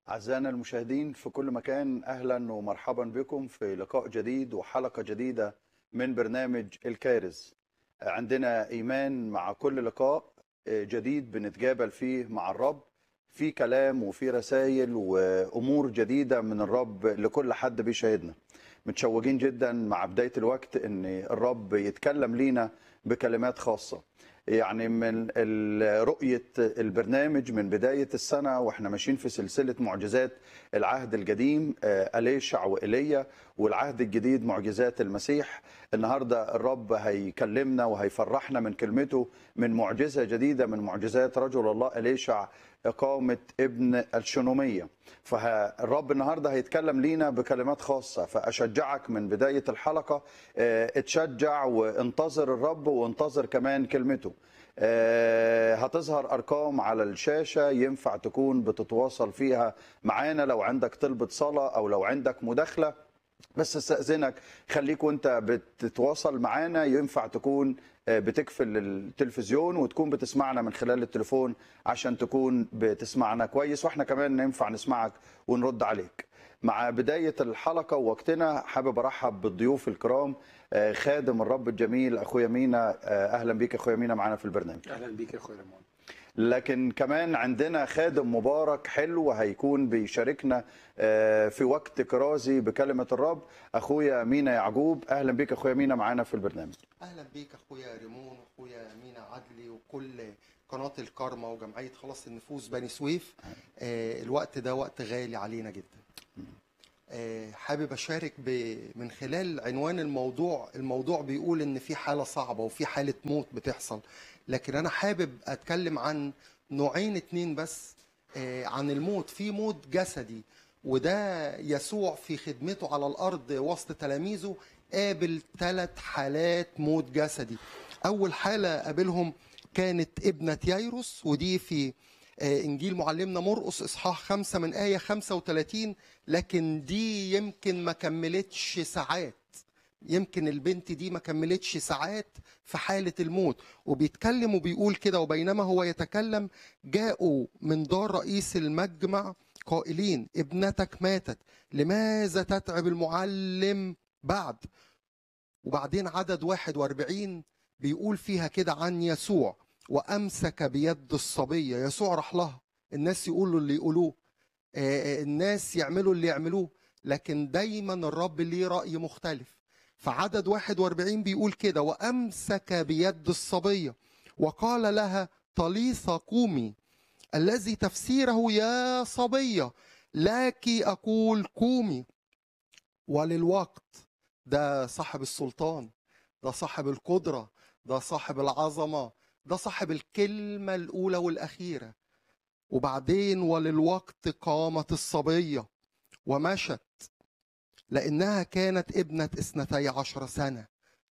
أعزائنا المشاهدين في كل مكان أهلا ومرحبا بكم في لقاء جديد وحلقة جديدة من برنامج الكارز عندنا إيمان مع كل لقاء جديد بنتجابل فيه مع الرب في كلام وفي رسائل وأمور جديدة من الرب لكل حد بيشاهدنا متشوقين جدا مع بداية الوقت أن الرب يتكلم لينا بكلمات خاصة يعني من ال- رؤية البرنامج من بداية السنة واحنا ماشيين في سلسلة معجزات العهد القديم آه، أليشع وإيليا والعهد الجديد معجزات المسيح النهاردة الرب هيكلمنا وهيفرحنا من كلمته من معجزة جديدة من معجزات رجل الله أليشع إقامة ابن الشنومية فالرب النهاردة هيتكلم لينا بكلمات خاصة فأشجعك من بداية الحلقة آه، اتشجع وانتظر الرب وانتظر كمان كلمته آه، هتظهر ارقام على الشاشه ينفع تكون بتتواصل فيها معانا لو عندك طلبه صلاه او لو عندك مداخله بس استاذنك خليك وانت بتتواصل معانا ينفع تكون آه، بتقفل التلفزيون وتكون بتسمعنا من خلال التليفون عشان تكون بتسمعنا كويس واحنا كمان ننفع نسمعك ونرد عليك مع بداية الحلقة ووقتنا حابب أرحب بالضيوف الكرام آه، خادم الرب الجميل أخويا مينا آه، أهلا بيك أخويا مينا معانا في البرنامج اهلا بيك يا اخويا ريمون لكن كمان عندنا خادم مبارك حلو هيكون بيشاركنا آه، في وقت كرازي بكلمة الرب أخويا مينا يعقوب أهلا بيك أخويا مينا معانا في البرنامج اهلا بيك اخويا ريمون واخويا مينا عدلي وكل قناه الكارما وجمعيه خلاص النفوس بني سويف آه الوقت ده وقت غالي علينا جدا آه حابب اشارك ب... من خلال عنوان الموضوع الموضوع بيقول ان في حاله صعبه وفي حاله موت بتحصل لكن انا حابب اتكلم عن نوعين اتنين بس آه عن الموت في موت جسدي وده يسوع في خدمته على الارض وسط تلاميذه قابل ثلاث حالات موت جسدي اول حاله قابلهم كانت ابنه ييروس ودي في آه، انجيل معلمنا مرقس اصحاح خمسة من ايه 35 لكن دي يمكن ما كملتش ساعات يمكن البنت دي ما كملتش ساعات في حالة الموت وبيتكلم وبيقول كده وبينما هو يتكلم جاءوا من دار رئيس المجمع قائلين ابنتك ماتت لماذا تتعب المعلم بعد وبعدين عدد 41 بيقول فيها كده عن يسوع وأمسك بيد الصبية يسوع راح لها الناس يقولوا اللي يقولوه آه، الناس يعملوا اللي يعملوه لكن دايما الرب ليه رأي مختلف فعدد 41 بيقول كده وأمسك بيد الصبية وقال لها طليثة قومي الذي تفسيره يا صبية لك أقول قومي وللوقت ده صاحب السلطان ده صاحب القدرة ده صاحب العظمة ده صاحب الكلمة الأولى والأخيرة وبعدين وللوقت قامت الصبية ومشت لأنها كانت ابنة اثنتي عشر سنة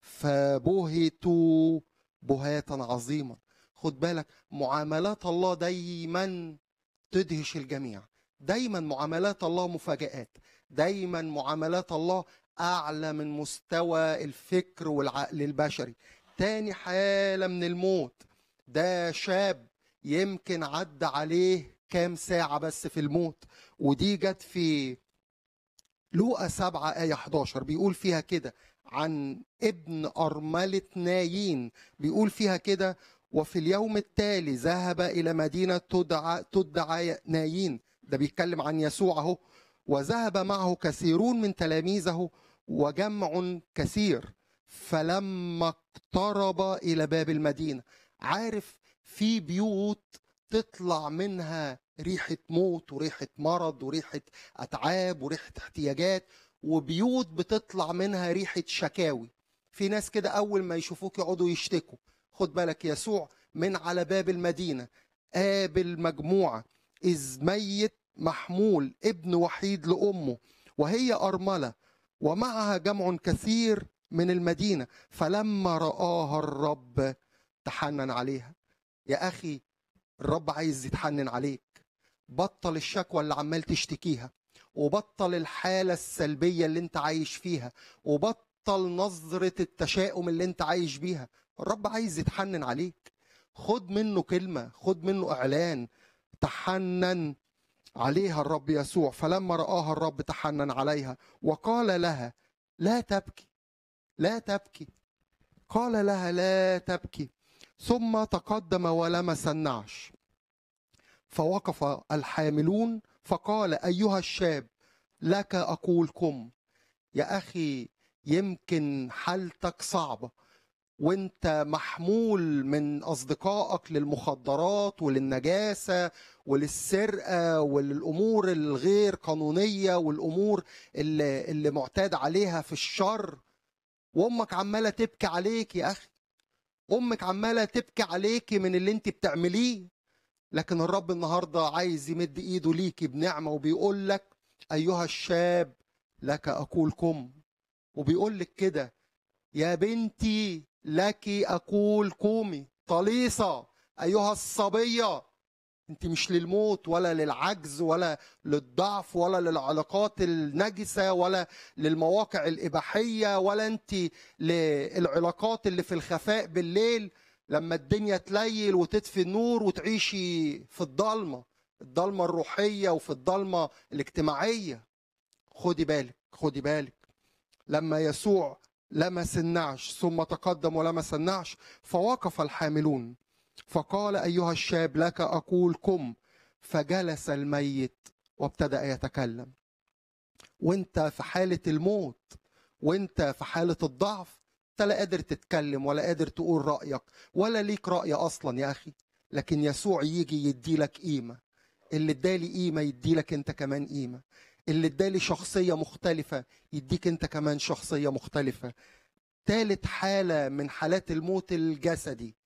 فبهتوا بهاتا عظيما خد بالك معاملات الله دايما تدهش الجميع دايما معاملات الله مفاجآت دايما معاملات الله أعلى من مستوى الفكر والعقل البشري تاني حالة من الموت ده شاب يمكن عدى عليه كام ساعة بس في الموت ودي جت في لوقا 7 آية 11 بيقول فيها كده عن ابن أرملة نايين بيقول فيها كده وفي اليوم التالي ذهب إلى مدينة تدعى, تدعى نايين ده بيتكلم عن يسوع اهو وذهب معه كثيرون من تلاميذه وجمع كثير فلما اقترب إلى باب المدينة عارف في بيوت تطلع منها ريحة موت وريحة مرض وريحة أتعاب وريحة احتياجات وبيوت بتطلع منها ريحة شكاوي في ناس كده أول ما يشوفوك يقعدوا يشتكوا خد بالك يسوع من على باب المدينة قابل مجموعة إذ ميت محمول ابن وحيد لأمه وهي أرملة ومعها جمع كثير من المدينة فلما رآها الرب تحنن عليها يا أخي الرب عايز يتحنن عليك بطل الشكوى اللي عمال تشتكيها وبطل الحالة السلبية اللي انت عايش فيها وبطل نظرة التشاؤم اللي انت عايش بيها الرب عايز يتحنن عليك خد منه كلمة خد منه إعلان تحنن عليها الرب يسوع فلما رآها الرب تحنن عليها وقال لها لا تبكي لا تبكي قال لها لا تبكي ثم تقدم ولمس النعش فوقف الحاملون فقال ايها الشاب لك اقول قم يا اخي يمكن حالتك صعبه وانت محمول من اصدقائك للمخدرات وللنجاسه وللسرقه وللامور الغير قانونيه والامور اللي, اللي معتاد عليها في الشر وامك عماله تبكي عليك يا اخي امك عماله تبكي عليكي من اللي انت بتعمليه لكن الرب النهارده عايز يمد ايده ليكي بنعمه وبيقول لك ايها الشاب لك اقول قم وبيقول لك كده يا بنتي لك اقول قومي طليصه ايها الصبيه انت مش للموت ولا للعجز ولا للضعف ولا للعلاقات النجسه ولا للمواقع الاباحيه ولا انت للعلاقات اللي في الخفاء بالليل لما الدنيا تليل وتطفي النور وتعيشي في الضلمه الضلمه الروحيه وفي الضلمه الاجتماعيه خدي بالك خدي بالك لما يسوع لمس النعش ثم تقدم ولمس النعش فوقف الحاملون فقال ايها الشاب لك اقول قم فجلس الميت وابتدا يتكلم وانت في حاله الموت وانت في حاله الضعف انت لا قادر تتكلم ولا قادر تقول رايك ولا ليك راي اصلا يا اخي لكن يسوع يجي يدي لك قيمه اللي ادالي قيمه يدي لك انت كمان قيمه اللي ادالي شخصيه مختلفه يديك انت كمان شخصيه مختلفه ثالث حاله من حالات الموت الجسدي